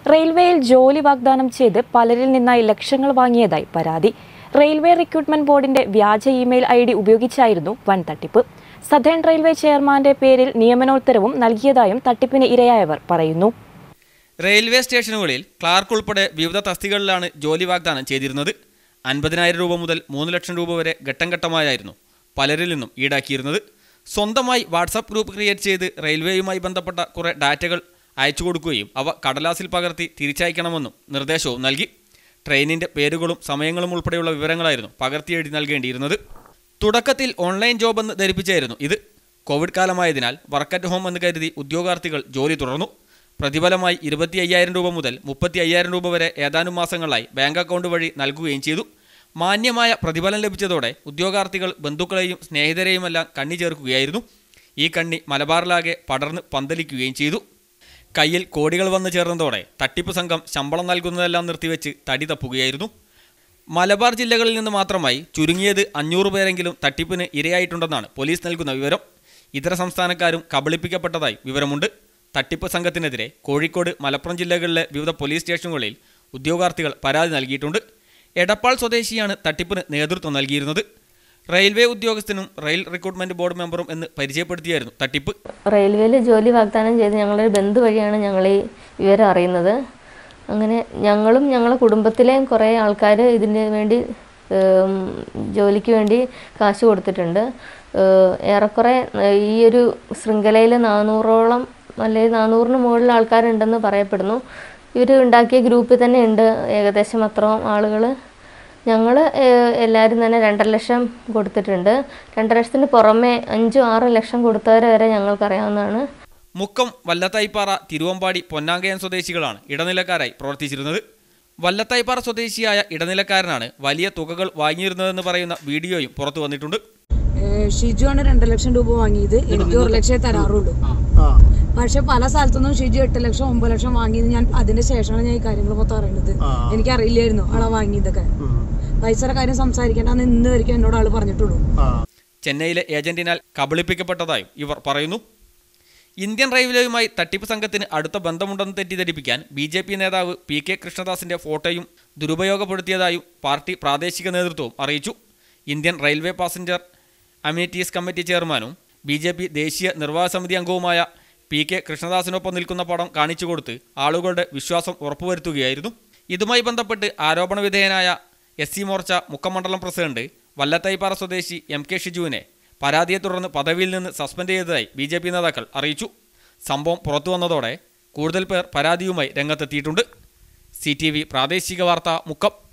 റെയിൽവേയിൽ ജോലി വാഗ്ദാനം ചെയ്ത് പലരിൽ നിന്നായി ലക്ഷങ്ങൾ വാങ്ങിയതായി പരാതി റെയിൽവേ റിക്രൂട്ട്മെന്റ് ബോർഡിന്റെ വ്യാജ ഇമെയിൽ ഐ ഡി ഉപയോഗിച്ചായിരുന്നു വൻ തട്ടിപ്പ് സദേൺ റെയിൽവേ ചെയർമാന്റെ പേരിൽ നിയമനോത്തരവും നൽകിയതായും തട്ടിപ്പിന് ഇരയായവർ പറയുന്നു റെയിൽവേ സ്റ്റേഷനുകളിൽ ക്ലാർക്ക് ഉൾപ്പെടെ വിവിധ തസ്തികകളിലാണ് ജോലി വാഗ്ദാനം ചെയ്തിരുന്നത് അൻപതിനായിരം രൂപ മുതൽ മൂന്ന് ലക്ഷം രൂപ വരെ ഘട്ടം ഘട്ടമായായിരുന്നു പലരിൽ നിന്നും ഈടാക്കിയിരുന്നത് സ്വന്തമായി വാട്സപ്പ് ഗ്രൂപ്പ് ക്രിയേറ്റ് ചെയ്ത് റെയിൽവേയുമായി ബന്ധപ്പെട്ട കുറേ ഡാറ്റകൾ അയച്ചു കൊടുക്കുകയും അവ കടലാസിൽ പകർത്തി തിരിച്ചയക്കണമെന്നും നിർദ്ദേശവും നൽകി ട്രെയിനിൻ്റെ പേരുകളും സമയങ്ങളും ഉൾപ്പെടെയുള്ള വിവരങ്ങളായിരുന്നു പകർത്തി എഴുതി നൽകേണ്ടിയിരുന്നത് തുടക്കത്തിൽ ഓൺലൈൻ ജോബ് എന്ന് ധരിപ്പിച്ചായിരുന്നു ഇത് കോവിഡ് കാലമായതിനാൽ വർക്ക് അറ്റ് ഹോം എന്ന് കരുതി ഉദ്യോഗാർത്ഥികൾ ജോലി തുടർന്നു പ്രതിഫലമായി ഇരുപത്തി അയ്യായിരം രൂപ മുതൽ മുപ്പത്തി അയ്യായിരം രൂപ വരെ ഏതാനും മാസങ്ങളായി ബാങ്ക് അക്കൗണ്ട് വഴി നൽകുകയും ചെയ്തു മാന്യമായ പ്രതിഫലം ലഭിച്ചതോടെ ഉദ്യോഗാർത്ഥികൾ ബന്ധുക്കളെയും സ്നേഹിതരെയുമെല്ലാം കണ്ണി ചേർക്കുകയായിരുന്നു ഈ കണ്ണി മലബാറിലാകെ പടർന്ന് പന്തലിക്കുകയും ചെയ്തു കയ്യിൽ കോടികൾ വന്നു ചേർന്നതോടെ തട്ടിപ്പ് സംഘം ശമ്പളം നൽകുന്നതെല്ലാം നിർത്തിവെച്ച് തടി തപ്പുകയായിരുന്നു മലബാർ ജില്ലകളിൽ നിന്ന് മാത്രമായി ചുരുങ്ങിയത് അഞ്ഞൂറ് പേരെങ്കിലും തട്ടിപ്പിന് ഇരയായിട്ടുണ്ടെന്നാണ് പോലീസ് നൽകുന്ന വിവരം ഇതര സംസ്ഥാനക്കാരും കബളിപ്പിക്കപ്പെട്ടതായി വിവരമുണ്ട് തട്ടിപ്പ് സംഘത്തിനെതിരെ കോഴിക്കോട് മലപ്പുറം ജില്ലകളിലെ വിവിധ പോലീസ് സ്റ്റേഷനുകളിൽ ഉദ്യോഗാർത്ഥികൾ പരാതി നൽകിയിട്ടുണ്ട് എടപ്പാൾ സ്വദേശിയാണ് തട്ടിപ്പിന് നേതൃത്വം നൽകിയിരുന്നത് റെയിൽവേ ഉദ്യോഗസ്ഥനും റെയിൽ റിക്രൂട്ട്മെന്റ് ബോർഡ് മെമ്പറും എന്ന് പരിചയപ്പെടുത്തിയായിരുന്നു തട്ടിപ്പ് റെയിൽവേയിൽ ജോലി വാഗ്ദാനം ചെയ്ത് ഞങ്ങളൊരു ബന്ധു വഴിയാണ് ഞങ്ങൾ ഈ വിവരം അറിയുന്നത് അങ്ങനെ ഞങ്ങളും ഞങ്ങളുടെ കുടുംബത്തിലെയും കുറേ ആൾക്കാർ ഇതിന് വേണ്ടി ഉം, ജോലിക്ക് വേണ്ടി കാശ് കൊടുത്തിട്ടുണ്ട് ഏഹ്, ഏറെക്കുറെ ഏഹ്, ഈ ഒരു ശൃംഖലയിൽ നാനൂറോളം അല്ലെങ്കിൽ നാനൂറിന് മുകളിൽ ആൾക്കാരുണ്ടെന്ന് പറയപ്പെടുന്നു ഇവർ ഉണ്ടാക്കിയ ഗ്രൂപ്പിൽ തന്നെ ഉണ്ട് ഏകദേശം അത്രയും ആളുകൾ ഞങ്ങൾ എല്ലാവരും തന്നെ രണ്ടര ലക്ഷം കൊടുത്തിട്ടുണ്ട് രണ്ടര ലക്ഷത്തിന് പുറമെ അഞ്ചും ആറും ലക്ഷം കൊടുത്തവരെ വരെ ഞങ്ങൾക്കറിയാവുന്നതാണ് മുക്കം വല്ലത്തായിപ്പാറ തിരുവമ്പാടി പൊന്നാങ്കയം സ്വദേശികളാണ് ഇടനിലക്കാരായി പ്രവർത്തിച്ചിരുന്നത് വല്ലത്തായിപ്പാറ സ്വദേശിയായ ഇടനിലക്കാരനാണ് വലിയ തുകകൾ വാങ്ങിയിരുന്നതെന്ന് പറയുന്ന വീഡിയോയും പുറത്തു വന്നിട്ടുണ്ട് ഏഹ് ഷിജു ആണ് രണ്ട് ലക്ഷം രൂപ വാങ്ങിയത് എനിക്ക് ഒരു ലക്ഷമേ തരാറുള്ളൂ പക്ഷെ പല സ്ഥലത്തുനിന്നും ഷിജു എട്ട് ലക്ഷം ഒമ്പത് ലക്ഷം വാങ്ങിയത് ഞാൻ അതിന്റെ ശേഷമാണ് ഞാൻ ഈ കാര്യങ്ങൾ മൊത്തം അറിയുന്നത് എനിക്ക് അറിയില്ലായിരുന്നു ആളെ വാങ്ങിയതൊക്കെ പൈസയുടെ കാര്യം സംസാരിക്കേണ്ടെന്ന് ഇന്ന് വരെയ്ക്കും എന്നോട് ആള് പറഞ്ഞിട്ടുള്ളൂ ചെന്നൈയിലെ ഏജന്റിനാൽ കബളിപ്പിക്കപ്പെട്ടതായും ഇവർ പറയുന്നു ഇന്ത്യൻ റെയിൽവേയുമായി തട്ടിപ്പ് സംഘത്തിന് അടുത്ത ബന്ധമുണ്ടെന്ന് തെറ്റിദ്ധരിപ്പിക്കാൻ ബി ജെ പി നേതാവ് പി കെ കൃഷ്ണദാസിന്റെ ഫോട്ടോയും ദുരുപയോഗപ്പെടുത്തിയതായും പാർട്ടി പ്രാദേശിക നേതൃത്വവും അറിയിച്ചു Indian railway passenger amenities committee ചെയർമാനും ബി ജെ പി ദേശീയ നിർവാഹക സമിതി അംഗവുമായ പി കെ കൃഷ്ണദാസിനൊപ്പം നിൽക്കുന്ന പടം കാണിച്ചു കൊടുത്ത് ആളുകളുടെ വിശ്വാസം ഉറപ്പുവരുത്തുകയായിരുന്നു ഇതുമായി ബന്ധപ്പെട്ട് ആരോപണ വിധേയനായ എസ് സി മോർച്ച മുക്കമണ്ഡലം പ്രസിഡന്റ് വല്ലത്തൈപ്പാറ സ്വദേശി എം കെ ഷിജുവിനെ പരാതിയെ തുടർന്ന് പദവിയിൽ നിന്ന് സസ്പെൻഡ് ചെയ്തതായി ബി ജെ പി നേതാക്കൾ അറിയിച്ചു സംഭവം പുറത്തു വന്നതോടെ കൂടുതൽ പേർ പരാതിയുമായി രംഗത്തെത്തിയിട്ടുണ്ട് സി ടി വി പ്രാദേശിക വാർത്ത മുക്കം